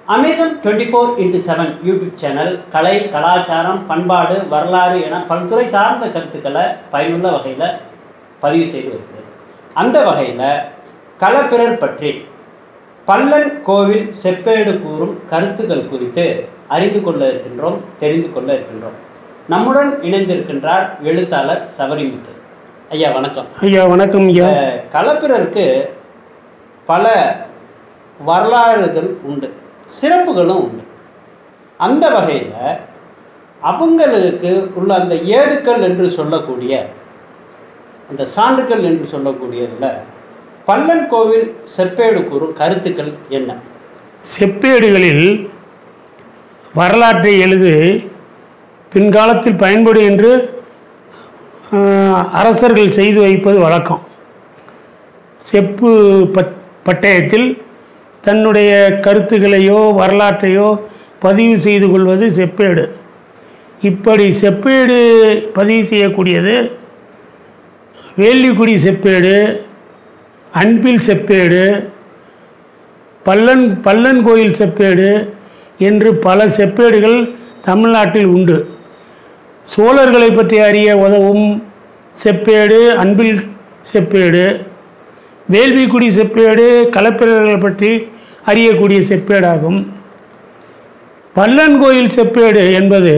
Amazon twenty four into seven YouTube channel கலை கலாச்சாரம் பண்பாடு வரலாறு என பல்துறை சார்ந்த கருத்துக்களை பயனுள்ள வகையில் பதிவு செய்து வருகிறது அந்த வகையில் களப்பிரர் பற்றி பல்லன் கோவில் செப்பேடு கூறும் கருத்துக்கள் குறித்து அறிந்து கொள்ள இருக்கின்றோம் தெரிந்து கொள்ள இருக்கின்றோம் நம்முடன் இணைந்திருக்கின்றார் எழுத்தாளர் சபரிமுத்து ஐயா வணக்கம் ஐயா வணக்கம் ஐயா அஹ், களப்பிரருக்கு பல வரலாறுகள் உண்டு சிறப்புகளும் உண்டு அந்த வகையில் அவங்களுக்கு உள்ள அந்த ஏடுக்கள் என்று சொல்லக்கூடிய அந்த சான்றுகள் என்று சொல்லக்கூடியதில் பல்லன் கோவில் செப்பேடு கூறும் கருத்துக்கள் என்ன செப்பேடுகளில் வரலாற்றை எழுது பின்காலத்தில் பயன்படும் என்று ஆஹ், அரசர்கள் செய்து வைப்பது வழக்கம் செப்பு பட் பட்டயத்தில் தன்னுடைய கருத்துக்களையோ வரலாற்றையோ பதிவு செய்து கொள்வது செப்பேடு இப்படி செப்பேடு பதிவு செய்யக்கூடியது வேள்விக்குடி செப்பேடு அன்பில் செப்பேடு பல்லன் பல்லன் கோயில் செப்பேடு என்று பல செப்பேடுகள் தமிழ்நாட்டில் உண்டு சோழர்களை பற்றி அறிய உதவும் செப்பேடு அன்பில் செப்பேடு வேள்விக்குடி செப்பேடு களப்பிரர்கள் பற்றி அறியக்கூடிய செப்பேடாகும் பல்லன் கோயில் செப்பேடு என்பது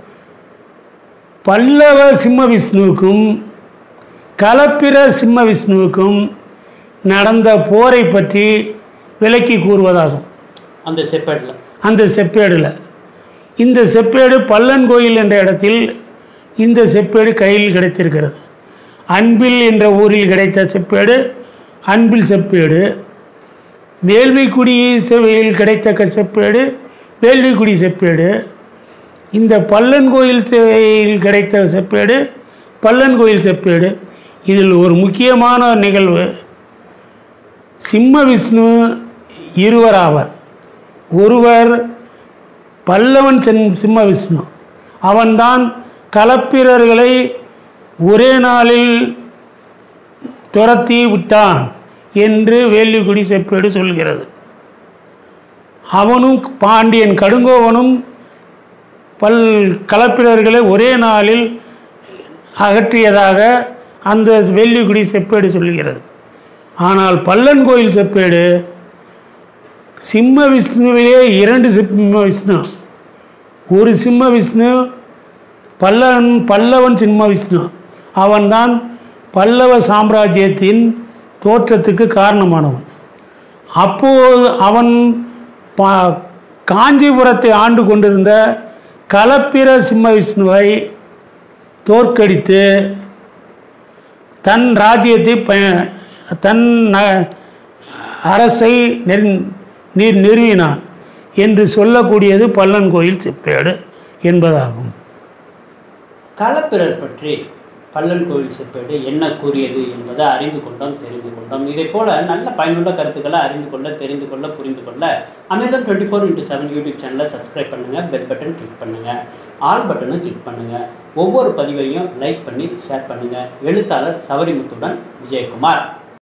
பல்லவ சிம்ம விஷ்ணுவுக்கும் களப்பிர சிம்ம விஷ்ணுவுக்கும் நடந்த போரை பற்றி விளக்கி கூறுவதாகும் அந்த செப்பேடில் அந்த செப்பேடில் இந்த செப்பேடு பல்லன் கோயில் என்ற இடத்தில் இந்த செப்பேடு கையில் கிடைத்திருக்கிறது அன்பில் என்ற ஊரில் கிடைத்த செப்பேடு அன்பில் செப்பேடு வேள்விக்குடி செவையில் கிடைத்த க- செப்பேடு வேள்விக்குடி செப்பேடு இந்த பல்லன் கோயில் செவையில் கிடைத்த செப்பேடு பல்லன் கோயில் செப்பேடு இதில் ஒரு முக்கியமான நிகழ்வு சிம்ம விஷ்ணு இருவர் ஆவர் ஒருவர் பல்லவன் சென் சிம்ம விஷ்ணு அவன்தான் களப்பிரர்களை ஒரே நாளில் துரத்தி விட்டான் என்று வேள்விக்குடி செப்பேடு சொல்கிறது அவனும் பாண்டியன் கடுங்கோவனும் பல் களப்பிரர்களை ஒரே நாளில் அகற்றியதாக அந்த வேள்விக்குடி செப்பேடு சொல்கிறது ஆனால் பல்லன் கோயில் செப்பேடு சிம்ம விஷ்ணுவிலே இரண்டு சிம்ம விஷ்ணு ஒரு சிம்ம விஷ்ணு பல்லவன் பல்லவன் சிம்ம விஷ்ணு அவன்தான் பல்லவ சாம்ராஜ்யத்தின் தோற்றத்துக்கு காரணமானவன் அப்போது அவன் பா காஞ்சிபுரத்தை ஆண்டு கொண்டிருந்த களப்பிர சிம்ம விஷ்ணுவை தோற்கடித்து தன் ராஜ்யத்தை ப தன் ந- அரசை நெற் நீர் நிறுவினான் என்று சொல்லக்கூடியது பல்லன் கோயில் செப்பேடு என்பதாகும் களப்பிரர் பற்றி பல்லன் கோவில் செப்பேடு என்ன கூறியது என்பதை அறிந்து கொண்டோம் தெரிந்து கொண்டோம் இதை போல நல்ல பயனுள்ள கருத்துக்களை அறிந்து கொள்ள தெரிந்து கொள்ள புரிந்து கொள்ள Amazon twenty four into seven YouTube சேனலை சப்ஸ்கிரைப் பண்ணுங்கள் பெல் பட்டன் கிளிக் பண்ணுங்கள் ஆல் பட்டனும் கிளிக் பண்ணுங்கள் ஒவ்வொரு பதிவையும் லைக் பண்ணி ஷேர் பண்ணுங்கள் எழுத்தாளர் சவரிமுத்துடன் விஜயகுமார்